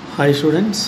hi students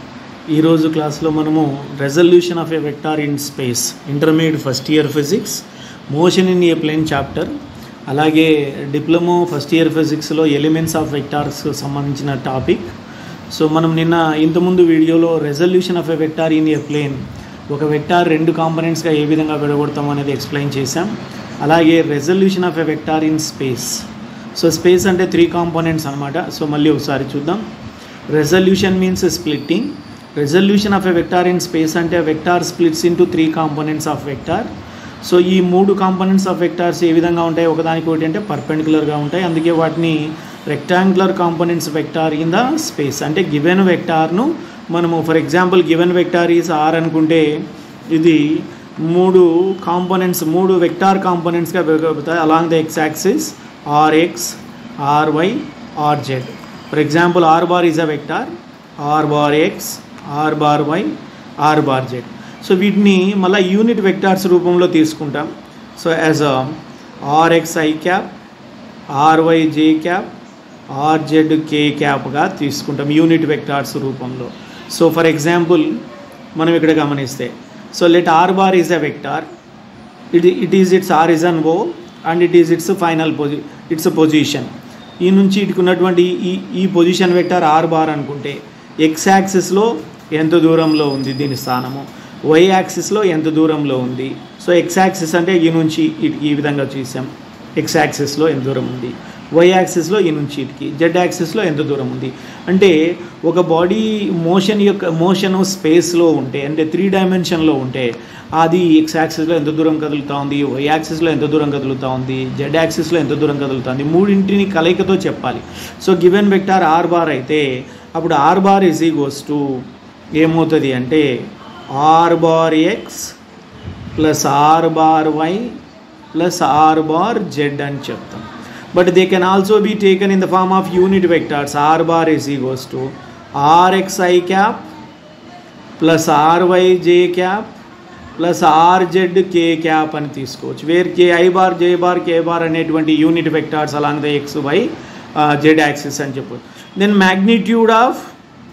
ఈరోజు క్లాస్లో మనము resolution of a vector in space intermediate first year physics motion in a plane chapter అలాగే diploma first year ఫిజిక్స్లో elements of vectors సంబంధించిన topic so మనం నిన్న ఇంతకుముందు వీడియోలో resolution of a vector in a plane ఒక వెక్టార్ రెండు కాంపనెంట్స్గా ఏ విధంగా విడగొడతాం అనేది ఎక్స్ప్లెయిన్ చేశాం అలాగే resolution of a vector in space so space అంటే త్రీ కాంపోనెంట్స్ అనమాట సో మళ్ళీ ఒకసారి చూద్దాం resolution means splitting resolution of a vector in space అంటే vector splits into three components of vector so ఈ మూడు కాంపోనెంట్స్ ఆఫ్ వెక్టార్స్ ఏ విధంగా ఉంటాయి ఒకదానికి ఒకటి అంటే పర్పెండికులర్గా ఉంటాయి అందుకే వాటిని rectangular components vector in the space అంటే గివెన్ వెక్టార్ను మనము for example given vector is R అనుకుంటే ఇది మూడు కాంపోనెంట్స్ మూడు వెక్టార్ కాంపోనెంట్స్గా విభజిస్తాయి along the X axis R X R Y R Z for example R bar is a vector R bar X R bar Y R bar Z so వీటిని మళ్ళీ unit vectors రూపంలో తీసుకుంటాం so as R X I cap R Y J cap RZ K క్యాప్గా తీసుకుంటాం unit vectors రూపంలో so for example మనం ఇక్కడ గమనిస్తే so let R bar is a vector it it is its origin O and it is its final పొజి its position ఈ నుంచి ఇటుకు ఉన్నటువంటి ఈ ఈ పొజిషన్ వెక్టార్ ఆర్ బార్ అనుకుంటే ఎక్స్ యాక్సిస్లో ఎంత దూరంలో ఉంది దీని స్థానము వై యాక్సిస్లో ఎంత దూరంలో ఉంది సో ఎక్స్ యాక్సిస్ అంటే ఈ నుంచి ఇటు ఈ విధంగా చూసాం ఎక్స్ యాక్సిస్లో ఎంత దూరం ఉంది వై యాక్సిస్లో ఈ నుంచి ఇటుకి జెడ్ యాక్సిస్లో ఎంత దూరం ఉంది అంటే ఒక బాడీ మోషన్ యొక్క మోషన్ స్పేస్లో ఉంటే అంటే త్రీ డైమెన్షన్లో ఉంటే అది ఎక్స్ యాక్సిస్లో ఎంత దూరం కదులుతూ ఉంది వై యాక్సిస్లో ఎంత దూరం కదులుతూ ఉంది జెడ్ యాక్సిస్లో ఎంత దూరం కదులుతుంది మూడింటిని కలయికతో చెప్పాలి so given vector R bar అయితే అప్పుడు R bar is equals to ఏమవుతుంది అంటే R bar X plus R bar Y plus R bar Z అని చెప్తాం but they can also be taken in the form of unit vectors R bar is equals to R X I cap plus R Y J cap plus R Z K cap అని తీసుకోవచ్చు where K I bar J bar K bar అనేటువంటి unit vectors along the X Y Z axis అని చెప్పవచ్చు then magnitude of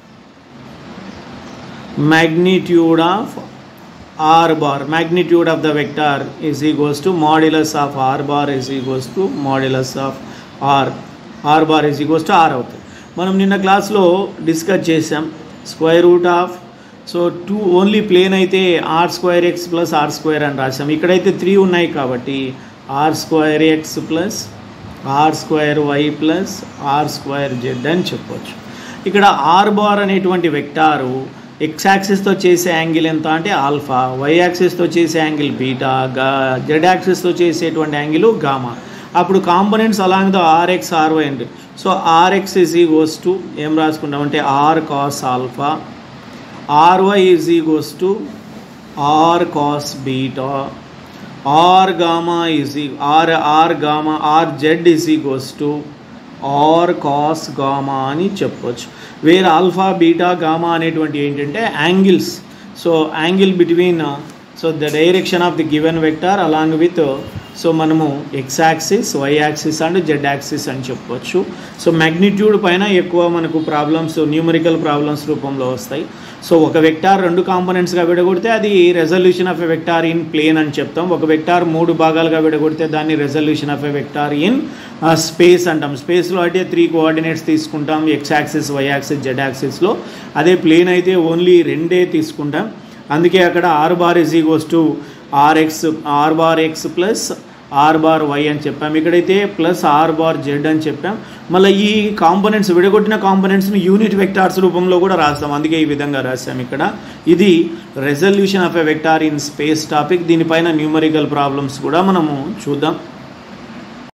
magnitude of r bar magnitude of the vector is equals to modulus of r bar is equals to modulus of r r bar is equals to r అవుతుంది మనం నిన్న క్లాస్లో discuss చేసాం square root of so two only plane అయితే R square X plus R square అని రాసాం ఇక్కడైతే three ఉన్నాయి కాబట్టి R square X plus R square Y plus R square Z అని చెప్పొచ్చు ఇక్కడ ఆర్ బార్ అనేటువంటి వెక్టారు ఎక్స్ యాక్సిస్తో చేసే యాంగిల్ ఎంత అంటే ఆల్ఫా వై యాక్సిస్తో చేసే యాంగిల్ బీటా గా జెడ్ యాక్సిస్తో చేసేటువంటి యాంగిల్ గామా అప్పుడు components along the R X R Y అండి so R X is equals to ఏం రాసుకుంటామంటే R cos alpha R Y is equals to R cos beta R gamma is R R gamma R Z is equals to R cos gamma అని చెప్పొచ్చు where alpha beta gamma అనేటువంటి ఏంటంటే angles so angle between so the direction of the given vector along with so మనము X axis Y axis and Z axis అని చెప్పొచ్చు so magnitude పైన ఎక్కువ మనకు ప్రాబ్లమ్స్ న్యూమరికల్ ప్రాబ్లమ్స్ రూపంలో వస్తాయి సో ఒక వెక్టార్ రెండు కాంపోనెంట్స్గా విడగొడితే అది resolution of a vector in plane అని చెప్తాం ఒక వెక్టార్ మూడు భాగాలుగా విడగొడితే దాన్ని resolution of a vector in space అంటాం స్పేస్లో అయితే త్రీ కోఆర్డినేట్స్ తీసుకుంటాం X axis Y axis Z యాక్సిస్లో అదే ప్లేన్ అయితే ఓన్లీ రెండే తీసుకుంటాం అందుకే అక్కడ R bar is equals to R X R bar X plus R bar Y అని చెప్పాం ఇక్కడైతే ప్లస్ ఆర్ బార్ జెడ్ అని చెప్పాం మళ్ళీ ఈ కాంపోనెంట్స్ విడగొట్టిన కాంపోనెంట్స్ని యూనిట్ వెక్టార్స్ రూపంలో కూడా రాస్తాం అందుకే ఈ విధంగా రాసాం ఇక్కడ ఇది resolution of a vector in space topic దీనిపైన న్యూమరికల్ ప్రాబ్లమ్స్ కూడా మనము చూద్దాం